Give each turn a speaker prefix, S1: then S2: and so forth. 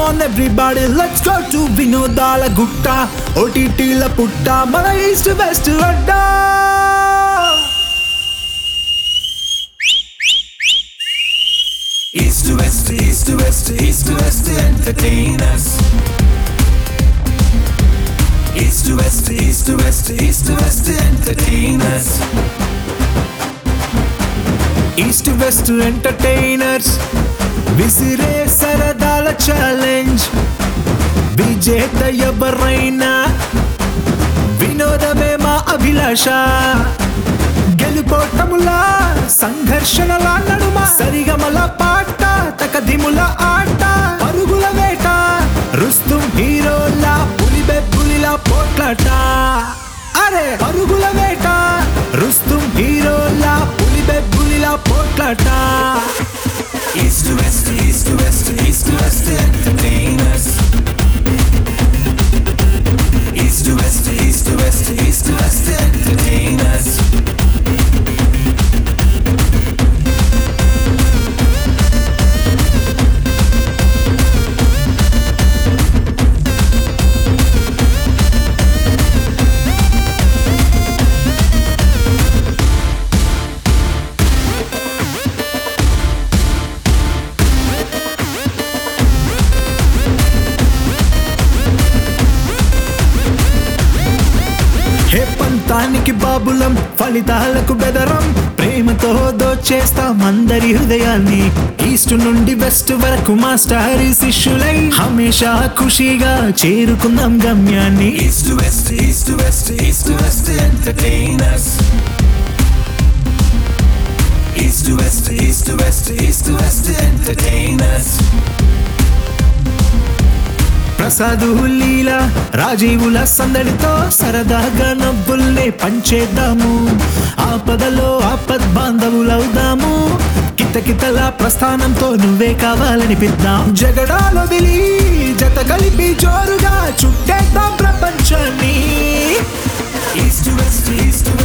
S1: Come on everybody let's go to వినోదాల గుట్ట ఓటీటీల పుట్ట మన ఈస్ట్ వెస్ట్ అడ్డా
S2: East to west, east to west, east to west entertainers. East to west, east to west, east to west entertainers.
S1: East west entertainers విసిరే సరదాల challenge విజేత ఎవరైనా వినోదమే మా అభిలాష గెలుపోటముల సంఘర్షణల నడుమ సరిగమల పాట తకదిముల ఆట పరుగుల వేట రుస్తుం హీరోల పులిబె పులిల పోట్లాట అరే పరుగుల వేట రుస్తుం హీరోల పులిబె పులిల పోట్లాట
S2: East to west, east to west, east to west entertainers. East to west, east to west, east to west entertainers.
S1: హే పంతానికి బాబులం ఫలితాలకు బెదరం ప్రేమతో దోచేస్తాం అందరి హృదయాన్ని ఈస్ట్ నుండి వెస్ట్ వరకు మాస్టర్ శిష్యులై హమేషా ఖుషిగా చేరుకుందాం గమ్యాన్ని
S2: East to west, east to west, east to west entertainers. East to west, east to west, east to west entertainers.
S1: Prasad లీల రాజీవుల సందడితో సరదాగా నవ్వుల్నే పంచేద్దాము ఆపదలో ఆపద్ బాంధవులవుదాము కితకితల ప్రస్థానంతో నువ్వే కావాలనిపిద్దాం జగడాలో విలి జత కలిపి జోరుగా చుట్టేద్దాం ప్రపంచాన్ని
S2: East to west, east to